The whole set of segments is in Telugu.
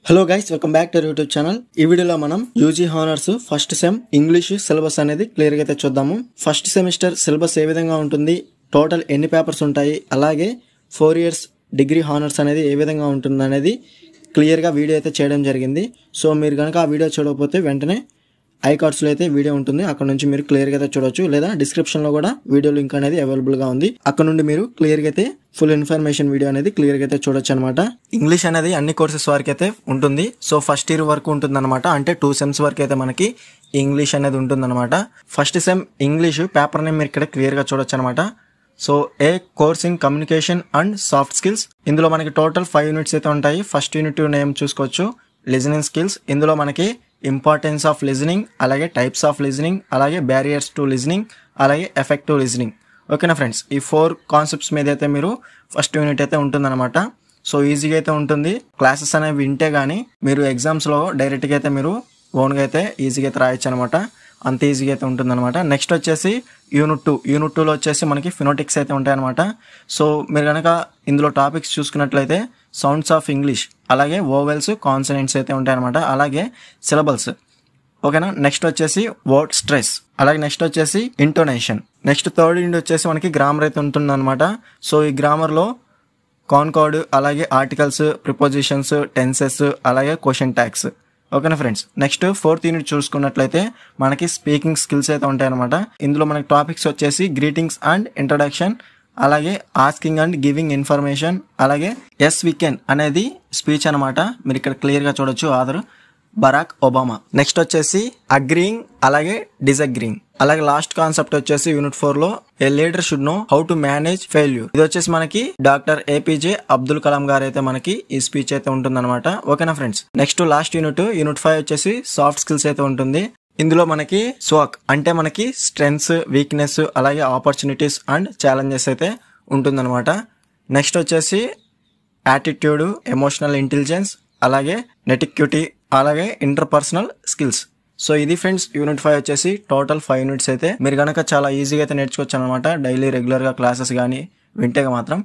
hello guys welcome back to YouTube channel ఈ వీడియోలో మనం UG honours first sem English syllabus అనేది క్లియర్గా అయితే చూద్దాము ఫస్ట్ సెమిస్టర్ సిలబస్ ఏ విధంగా ఉంటుంది టోటల్ ఎన్ని పేపర్స్ ఉంటాయి అలాగే ఫోర్ ఇయర్స్ డిగ్రీ హానర్స్ అనేది ఏ విధంగా ఉంటుంది అనేది క్లియర్గా వీడియో అయితే చేయడం జరిగింది సో మీరు కనుక ఆ వీడియో చూడకపోతే వెంటనే ఐ కార్డ్స్లో అయితే వీడియో ఉంటుంది అక్కడ నుంచి మీరు క్లియర్గా అయితే చూడొచ్చు లేదా డిస్క్రిప్షన్లో కూడా వీడియో లింక్ అనేది అవైలబుల్గా ఉంది అక్కడ నుండి మీరు క్లియర్గా అయితే ఫుల్ ఇన్ఫర్మేషన్ వీడియో అనేది క్లియర్గా అయితే చూడొచ్చు అనమాట ఇంగ్లీష్ అనేది అన్ని కోర్సెస్ వరకు అయితే ఉంటుంది సో ఫస్ట్ ఇయర్ వరకు ఉంటుంది అనమాట అంటే టూ సెమ్స్ వరకు అయితే మనకి ఇంగ్లీష్ అనేది ఉంటుంది అనమాట first sem English paper name మీరు ఇక్కడ క్లియర్గా చూడొచ్చు అనమాట so a course in communication and soft skills ఇందులో మనకి టోటల్ ఫైవ్ యూనిట్స్ అయితే ఉంటాయి ఫస్ట్ యూనిట్ నేమ్ చూసుకోవచ్చు లిజనింగ్ స్కిల్స్ ఇందులో మనకి ఇంపార్టెన్స్ ఆఫ్ లిజనింగ్ అలాగే టైప్స్ ఆఫ్ లిజనింగ్ అలాగే బ్యారియర్స్ టు లిజనింగ్ అలాగే ఎఫెక్టివ్ లిజనింగ్ ఓకేనా ఫ్రెండ్స్ ఈ ఫోర్ కాన్సెప్ట్స్ మీద అయితే మీరు ఫస్ట్ యూనిట్ అయితే ఉంటుందన్నమాట సో ఈజీగా అయితే ఉంటుంది క్లాసెస్ అనేవి వింటే కానీ మీరు ఎగ్జామ్స్లో డైరెక్ట్గా అయితే మీరు ఓన్గా అయితే ఈజీగా అయితే రాయొచ్చు అనమాట అంత ఈజీగా అయితే ఉంటుందన్నమాట నెక్స్ట్ వచ్చేసి యూనిట్ టూ యూనిట్ టూలో వచ్చేసి మనకి ఫినోటిక్స్ అయితే ఉంటాయన్నమాట సో మీరు కనుక ఇందులో టాపిక్స్ చూసుకున్నట్లయితే సౌండ్స్ ఆఫ్ ఇంగ్లీష్ అలాగే ఓవెల్స్ కాన్సనెంట్స్ అయితే ఉంటాయన్నమాట అలాగే సిలబల్స్ ఓకేనా నెక్స్ట్ వచ్చేసి వర్డ్ స్ట్రెస్ అలాగే నెక్స్ట్ వచ్చేసి ఇంటోనేషన్ నెక్స్ట్ థర్డ్ యూనిట్ వచ్చేసి మనకి గ్రామర్ అయితే ఉంటుందన్నమాట సో ఈ గ్రామర్లో కాన్కార్డ్ అలాగే ఆర్టికల్స్ ప్రిపోజిషన్స్ టెన్సెస్ అలాగే క్వశ్చన్ ట్యాక్స్ ఓకేనా ఫ్రెండ్స్ నెక్స్ట్ ఫోర్త్ యూనిట్ చూసుకున్నట్లయితే మనకి స్పీకింగ్ స్కిల్స్ అయితే ఉంటాయన్నమాట ఇందులో మనకి టాపిక్స్ వచ్చేసి గ్రీటింగ్స్ అండ్ ఇంట్రడక్షన్ అలాగే ఆస్కింగ్ అండ్ గివింగ్ ఇన్ఫర్మేషన్ అలాగే ఎస్ వీకెన్ అనేది స్పీచ్ అనమాట మీరు ఇక్కడ క్లియర్గా చూడొచ్చు ఆధార్ బరాక్ ఒబామా నెక్స్ట్ వచ్చేసి అగ్రీయింగ్ అలాగే డిసగ్రీయింగ్ అలాగే లాస్ట్ కాన్సెప్ట్ వచ్చేసి యూనిట్ ఫోర్ లో a leader should know how to manage failure ఇది వచ్చేసి మనకి డాక్టర్ ఏపీజే అబ్దుల్ కలాం గారు అయితే మనకి ఈ స్పీచ్ అయితే ఉంటుందన్నమాట ఓకేనా friends next last unit unit five వచ్చేసి సాఫ్ట్ స్కిల్స్ అయితే ఉంటుంది ఇందులో మనకి స్వాక్ అంటే మనకి స్ట్రెంగ్స్ వీక్నెస్ అలాగే ఆపర్చునిటీస్ అండ్ ఛాలెంజెస్ అయితే ఉంటుందన్నమాట నెక్స్ట్ వచ్చేసి యాటిట్యూడ్ ఎమోషనల్ ఇంటెలిజెన్స్ అలాగే నెటిక్యూటీ అలాగే ఇంటర్పర్సనల్ స్కిల్స్ సో ఇది ఫ్రెండ్స్ యూనిట్ ఫైవ్ వచ్చేసి టోటల్ ఫైవ్ యూనిట్స్ అయితే మీరు కనుక చాలా ఈజీగా అయితే నేర్చుకోవచ్చు అనమాట డైలీ రెగ్యులర్గా క్లాసెస్ కానీ వింటే మాత్రం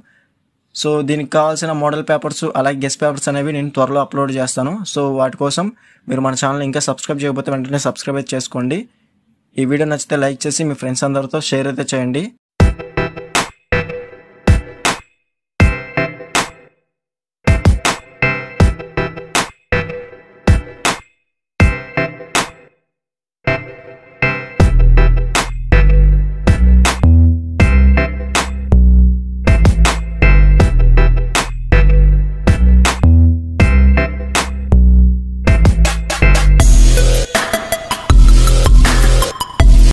సో దీనికి కావాల్సిన మోడల్ పేపర్స్ అలాగే గెస్ట్ పేపర్స్ అనేవి నేను త్వరలో అప్లోడ్ చేస్తాను సో వాటి కోసం మీరు మన ఛానల్ ఇంకా సబ్స్క్రైబ్ చేయకపోతే వెంటనే సబ్స్క్రైబ్ అయితే చేసుకోండి ఈ వీడియో నచ్చితే లైక్ చేసి మీ ఫ్రెండ్స్ అందరితో షేర్ అయితే చేయండి